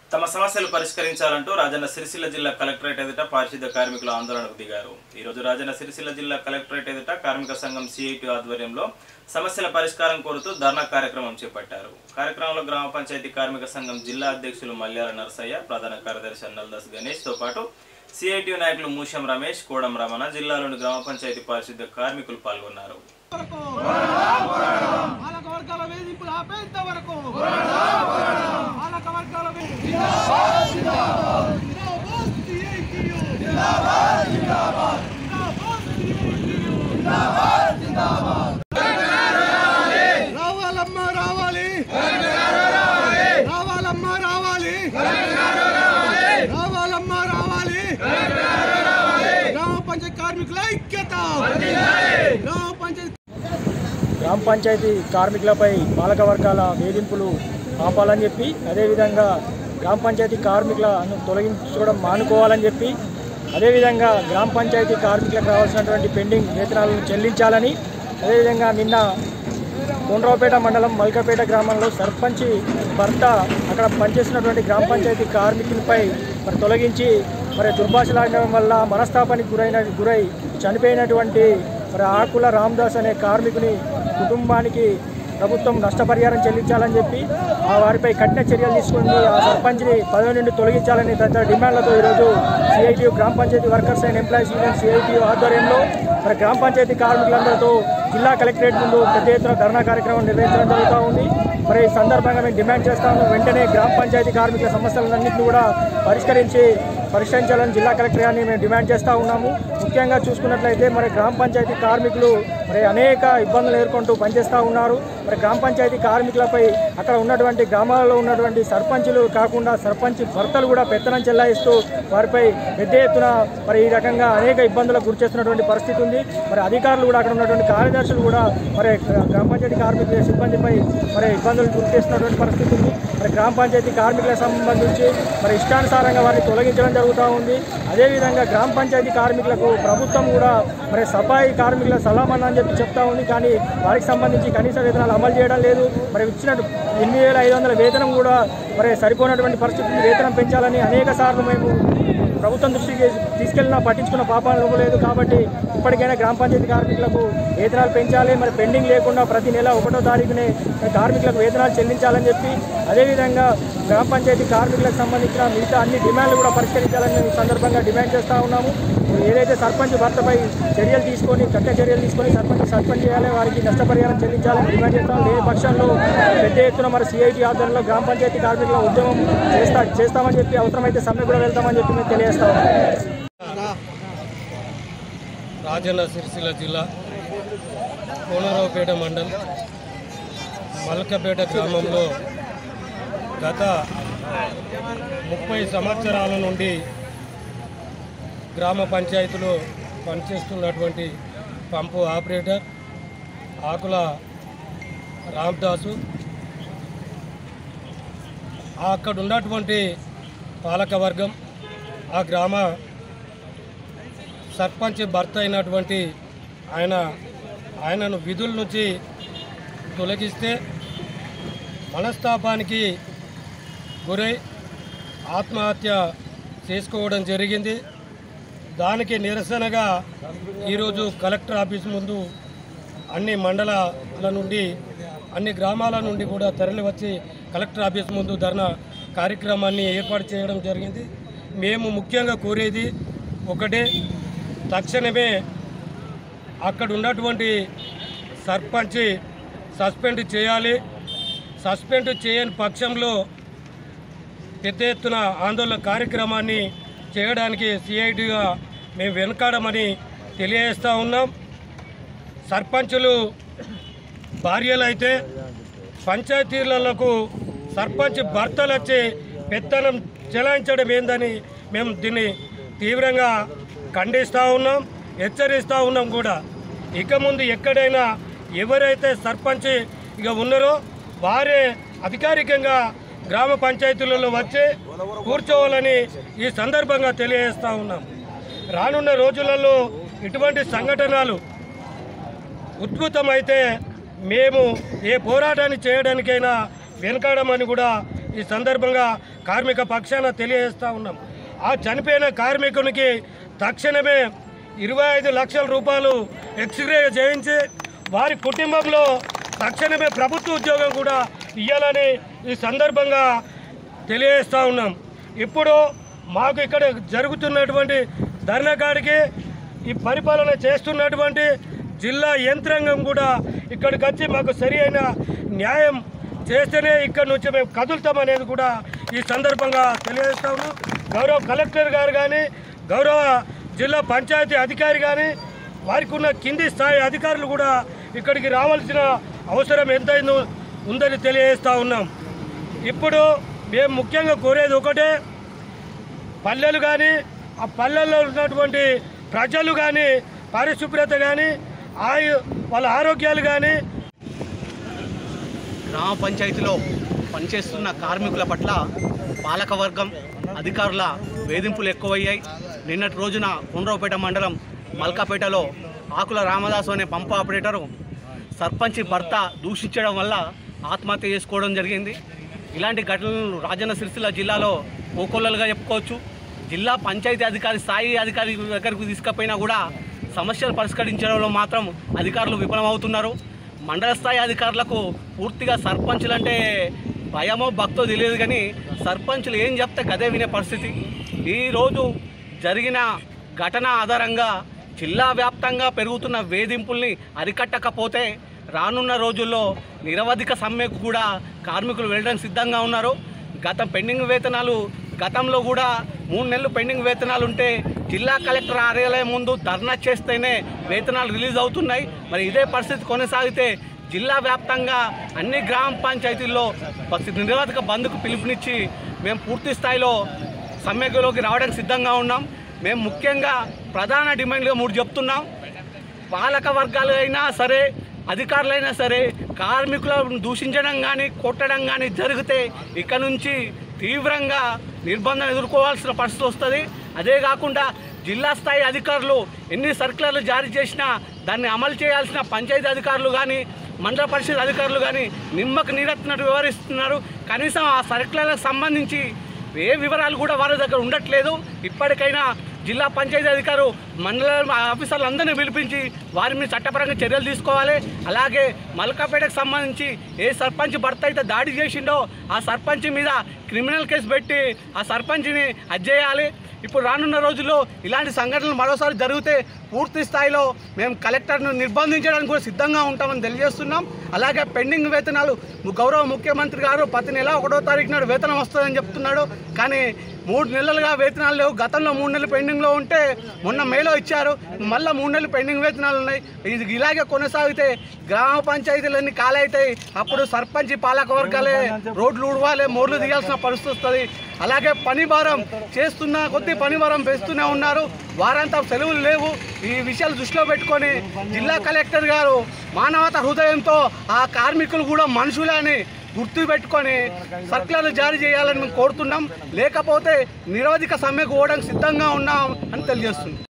తమ సమస్యలు పరిష్కరించాలంటూ రాజన్న సిరిసిల్ల జిల్లా కలెక్టరేట్ ఎదుట పారిశుద్ధ కార్మికులు ఆందోళనకు దిగారు ఈ రోజు రాజన్న సిరిసిల్ల జిల్లా కలెక్టరేట్ ఎదుట కార్మిక సంఘం సిఐటి ఆధ్వర్యంలో సమస్యల పరిష్కారం కోరుతూ ధర్నా కార్యక్రమం చేపట్టారు కార్యక్రమంలో గ్రామ పంచాయతీ కార్మిక సంఘం జిల్లా అధ్యక్షులు మల్యాల నరసయ్య ప్రధాన కార్యదర్శి అన్నల్దాస్ గణేష్ తో పాటు సిఐటి నాయకులు మూషం రమేష్ కోడం రమణ జిల్లాలోని గ్రామ పంచాయతీ పారిశుద్ధ కార్మికులు పాల్గొన్నారు పాలక వర్గాల వేధింపులు ఆపేంత వరకు పాలక వర్గాల వేధింపులు రావాలమ్మా రావాలి రావాలమ్మా రావాలి రావాలమ్మా రావాలి గ్రామ పంచాయతీ కార్మికుల ఐక్యత గ్రామ పంచాయతీ గ్రామ పంచాయతీ కార్మికులపై పాలక వర్గాల వేధింపులు ఆపాలని చెప్పి అదేవిధంగా గ్రామ పంచాయతీ కార్మికులను తొలగించుకోవడం మానుకోవాలని చెప్పి అదేవిధంగా గ్రామ పంచాయతీ కార్మికులకు రావాల్సినటువంటి పెండింగ్ వేతనాలను చెల్లించాలని అదేవిధంగా నిన్న కొండ్రావుపేట మండలం మల్కపేట గ్రామంలో సర్పంచ్ భర్త అక్కడ పనిచేసినటువంటి గ్రామ పంచాయతీ కార్మికులపై మరి తొలగించి మరి దుర్భాషలాడడం వల్ల మనస్తాపానికి గురైన గురై చనిపోయినటువంటి మరి ఆకుల రామదాస్ అనే కార్మికుని కుటుంబానికి ప్రభుత్వం నష్టపరిహారం చెల్లించాలని చెప్పి ఆ వారిపై కఠిన చర్యలు తీసుకుంది ఆ సర్పంచ్ని పదవి నుండి తొలగించాలని తదితర డిమాండ్లతో ఈరోజు సిఐటియు గ్రామ panchayat workers and employees union CITU ఆధ్వర్యంలో మరి గ్రామ పంచాయతీ కార్మికులందరితో జిల్లా కలెక్టరేట్ ముందు పెద్ద ఎత్తున ధర్నా కార్యక్రమం నిర్వహించడం జరుగుతూ ఉంది మరి ఈ సందర్భంగా మేము డిమాండ్ చేస్తాము వెంటనే గ్రామ పంచాయతీ కార్మికుల సమస్యలన్నింటినీ కూడా పరిష్కరించి పరిష్కరించాలని జిల్లా కలెక్టర్ గారిని మేము డిమాండ్ చేస్తూ ఉన్నాము ముఖ్యంగా చూసుకున్నట్లయితే మరి గ్రామ పంచాయతీ కార్మికులు మరి అనేక ఇబ్బందులు ఎదుర్కొంటూ పనిచేస్తూ ఉన్నారు మరి గ్రామ పంచాయతీ కార్మికులపై అక్కడ ఉన్నటువంటి గ్రామాలలో ఉన్నటువంటి సర్పంచులు కాకుండా సర్పంచ్ భర్తలు కూడా పెత్తనం చెల్లాయిస్తూ వారిపై పెద్ద ఎత్తున మరి ఈ రకంగా అనేక ఇబ్బందులకు గురి చేస్తున్నటువంటి పరిస్థితి ఉంది మరి అధికారులు కూడా అక్కడ ఉన్నటువంటి కార్యదర్శులు కూడా మరి గ్రామ పంచాయతీ కార్మికుల సిబ్బందిపై మరి ఇబ్బందులు గురి చేస్తున్నటువంటి పరిస్థితి ఉంది మరి గ్రామ పంచాయతీ కార్మికులకు సంబంధించి మరి ఇష్టానుసారంగా వారిని తొలగించడం జరుగుతూ ఉంది అదేవిధంగా గ్రామ పంచాయతీ కార్మికులకు ప్రభుత్వం కూడా మరి సఫాయి కార్మికుల సలామన్న అని చెప్పి చెప్తా ఉంది కానీ వారికి సంబంధించి కనీస వేతనాలు అమలు చేయడం లేదు మరి ఇచ్చిన ఎనిమిది వేల ఐదు వందల వేతనం కూడా మరి సరిపోయినటువంటి పరిస్థితి ఉంది. వేతనం పెంచాలని అనేక సార్లు మేము ప్రభుత్వం దృష్టికి తీసుకెళ్ళినా పట్టించుకున్న పాపాలు లేదు కాబట్టి ఇప్పటికైనా గ్రామ పంచాయతీ కార్మికులకు వేతనాలు పెంచాలి మరి పెండింగ్ లేకుండా ప్రతి నెల ఒకటో తారీఖునే కార్మికులకు వేతనాలు చెల్లించాలని చెప్పి అదేవిధంగా గ్రామ పంచాయతీ కార్మికులకు సంబంధించిన మిగతా అన్ని డిమాండ్లు కూడా పరిష్కరించాలని మేము ఈ సందర్భంగా డిమాండ్ చేస్తూ ఉన్నాము ఏదైతే సర్పంచ్ భర్తపై చర్యలు తీసుకొని కఠిన చర్యలు తీసుకొని సర్పంచ్ సస్పెండ్ చేయాలి వారికి నష్టపరిహారం చెల్లించాలని డిమాండ్ చేస్తాం లేని పక్షంలో పెద్ద ఎత్తున మరి సిఐటి ఆధ్వర్యంలో గ్రామ పంచాయతీ కార్మికుల ఉద్యమం చేస్తా చేస్తామని చెప్పి అవసరమైతే సమ్మె కూడా వెళ్తామని చెప్పి మేము తెలియజేస్తాము రాజన్న సిరిసిల్ల జిల్లా కోనరావుపేట మండలం మల్కపేట గ్రామంలో గత ముప్పై సంవత్సరాల నుండి గ్రామ పంచాయతీలో పనిచేస్తున్నటువంటి పంపు ఆపరేటర్ ఆకుల రామ్దాసు అక్కడ ఉన్నటువంటి పాలకవర్గం ఆ గ్రామ సర్పంచ్ భర్త అయినటువంటి ఆయన ఆయనను విధుల నుంచి తొలగిస్తే మనస్తాపానికి గురై ఆత్మహత్య చేసుకోవడం జరిగింది దానికి నిరసనగా ఈరోజు కలెక్టర్ ఆఫీస్ ముందు అన్ని మండలాల నుండి అన్ని గ్రామాల నుండి కూడా తరలివచ్చి కలెక్టర్ ఆఫీస్ ముందు ధర్నా కార్యక్రమాన్ని ఏర్పాటు చేయడం జరిగింది మేము ముఖ్యంగా కోరేది ఒకటే తక్షణమే అక్కడ ఉన్నటువంటి సర్పంచ్ సస్పెండ్ చేయాలి సస్పెండ్ చేయని పక్షంలో పెద్ద ఎత్తున ఆందోళన కార్యక్రమాన్ని చేయడానికి సిఐటిగా మేము వెనకాడమని తెలియజేస్తూ ఉన్నాం సర్పంచులు భార్యలు అయితే పంచాయతీలకు సర్పంచ్ భర్తలు వచ్చి పెత్తనం చెలాయించడం ఏందని మేము దీన్ని తీవ్రంగా ఖండిస్తూ ఉన్నాం హెచ్చరిస్తూ ఉన్నాం కూడా ఇక ముందు ఎక్కడైనా ఎవరైతే సర్పంచ్ ఇక ఉన్నారో వారే అధికారికంగా గ్రామ పంచాయతీలలో వచ్చి కూర్చోవాలని ఈ సందర్భంగా తెలియజేస్తూ ఉన్నాం రానున్న రోజులలో ఇటువంటి సంఘటనలు ఉద్భుతమైతే మేము ఏ పోరాటాన్ని చేయడానికైనా వెనకాడమని కూడా ఈ సందర్భంగా కార్మిక పక్షాన తెలియజేస్తూ ఉన్నాం ఆ చనిపోయిన కార్మికునికి తక్షణమే ఇరవై ఐదు లక్షల రూపాయలు ఎక్స్గ్రే చేయించి వారి కుటుంబంలో తక్షణమే ప్రభుత్వ ఉద్యోగం కూడా ఇవ్వాలని ఈ సందర్భంగా తెలియజేస్తూ ఉన్నాం ఇప్పుడు మాకు ఇక్కడ జరుగుతున్నటువంటి ధర్నాకాడికి ఈ పరిపాలన చేస్తున్నటువంటి జిల్లా యంత్రాంగం కూడా ఇక్కడికి వచ్చి మాకు సరి అయిన న్యాయం చేస్తేనే ఇక్కడ నుంచి మేము కదులుతామనేది కూడా ఈ సందర్భంగా తెలియజేస్తా ఉన్నాం గౌరవ కలెక్టర్ గారు కానీ గౌరవ జిల్లా పంచాయతీ అధికారి కానీ వారికి ఉన్న కింది స్థాయి అధికారులు కూడా ఇక్కడికి రావాల్సిన అవసరం ఎంతైందో ఉందని తెలియజేస్తూ ఉన్నాం ఇప్పుడు మేము ముఖ్యంగా కోరేది ఒకటే పల్లెలు కానీ ఆ పల్లెల్లో ఉన్నటువంటి ప్రజలు కానీ పరిశుభ్రత కానీ ఆయు వాళ్ళ ఆరోగ్యాలు కానీ గ్రామ పంచాయతీలో పనిచేస్తున్న కార్మికుల పట్ల పాలకవర్గం అధికారుల వేధింపులు ఎక్కువయ్యాయి నిన్నటి రోజున కొండ్రవపేట మండలం మల్కాపేటలో ఆకుల రామదాసు అనే పంపు ఆపరేటరు సర్పంచ్ భర్త దూషించడం వల్ల ఆత్మహత్య చేసుకోవడం జరిగింది ఇలాంటి ఘటనలు రాజన్న సిరిసిల్ల జిల్లాలో కోకొల్లలుగా చెప్పుకోవచ్చు జిల్లా పంచాయతీ అధికారి స్థాయి అధికారి దగ్గరకు తీసుకుపోయినా కూడా సమస్యలు పరిష్కరించడంలో మాత్రం అధికారులు విఫలమవుతున్నారు మండల స్థాయి అధికారులకు పూర్తిగా సర్పంచులు అంటే భయమో భక్తో తెలియదు కానీ సర్పంచులు ఏం చెప్తే గదే వినే పరిస్థితి ఈరోజు జరిగిన ఘటన ఆధారంగా జిల్లా వ్యాప్తంగా పెరుగుతున్న వేధింపుల్ని అరికట్టకపోతే రానున్న రోజుల్లో నిరవధిక సమ్మెకు కూడా కార్మికులు వెళ్ళడానికి సిద్ధంగా ఉన్నారు గత పెండింగ్ వేతనాలు గతంలో కూడా మూడు నెలలు పెండింగ్ వేతనాలు ఉంటే జిల్లా కలెక్టర్ కార్యాలయం ముందు ధర్నా చేస్తేనే వేతనాలు రిలీజ్ అవుతున్నాయి మరి ఇదే పరిస్థితి కొనసాగితే జిల్లా వ్యాప్తంగా అన్ని గ్రామ పంచాయతీల్లో ప- నిరవధిక బంద్కు పిలుపునిచ్చి మేము పూర్తి స్థాయిలో సమ్మెలోకి రావడానికి సిద్ధంగా ఉన్నాం మేము ముఖ్యంగా ప్రధాన డిమాండ్గా మూడు చెప్తున్నాం పాలక వర్గాలు అయినా సరే అధికారులైనా సరే కార్మికులను దూషించడం కానీ కొట్టడం కానీ జరిగితే ఇక నుంచి తీవ్రంగా నిర్బంధం ఎదుర్కోవాల్సిన పరిస్థితి వస్తుంది అదే కాకుండా జిల్లా స్థాయి అధికారులు ఎన్ని సర్కులర్లు జారీ చేసినా దాన్ని అమలు చేయాల్సిన పంచాయతీ అధికారులు కానీ మండల పరిషత్ అధికారులు కానీ నిమ్మకు నీరెత్తినట్టు వ్యవహరిస్తున్నారు కనీసం ఆ సర్కులర్లకు సంబంధించి ఏ వివరాలు కూడా వారి దగ్గర ఉండట్లేదు ఇప్పటికైనా జిల్లా పంచాయతీ అధికారు మండల ఆఫీసర్లు అందరినీ పిలిపించి వారి మీద చట్టపరంగా చర్యలు తీసుకోవాలి అలాగే మల్కాపేటకు సంబంధించి ఏ సర్పంచ్ భర్త అయితే దాడి చేసిండో ఆ సర్పంచ్ మీద క్రిమినల్ కేసు పెట్టి ఆ సర్పంచ్ని అజ్జేయాలి ఇప్పుడు రానున్న రోజుల్లో ఇలాంటి సంఘటనలు మరోసారి జరిగితే పూర్తి స్థాయిలో మేము కలెక్టర్ను నిర్బంధించడానికి కూడా సిద్ధంగా ఉంటామని తెలియజేస్తున్నాం అలాగే పెండింగ్ వేతనాలు గౌరవ ముఖ్యమంత్రి గారు ప్రతి నెల ఒకటో తారీఖు నాడు వేతనం వస్తుందని చెప్తున్నాడు కానీ మూడు నెలలుగా వేతనాలు లేవు గతంలో మూడు నెలలు పెండింగ్లో ఉంటే మొన్న మేలో ఇచ్చారు మళ్ళీ మూడు నెలలు పెండింగ్ వేతనాలు ఉన్నాయి ఇది ఇలాగే కొనసాగితే గ్రామ పంచాయతీలన్నీ కాలవుతాయి అప్పుడు సర్పంచ్ పాలక వర్గాలే రోడ్లు ఉడవాలి మోర్లు దిగాల్సిన పరిస్థితి వస్తుంది అలాగే పని భారం చేస్తున్న కొద్దీ పని భారం పెంచుతూనే ఉన్నారు వారంతా సెలవులు లేవు ఈ విషయాలు దృష్టిలో పెట్టుకొని జిల్లా కలెక్టర్ గారు మానవత హృదయంతో ఆ కార్మికులు కూడా మనుషులే అని గుర్తు పెట్టుకొని సర్కులర్లు జారీ చేయాలని మేము కోరుతున్నాం లేకపోతే నిరవధిక సమ్మెకు పోవడానికి సిద్ధంగా ఉన్నాం అని తెలియజేస్తుంది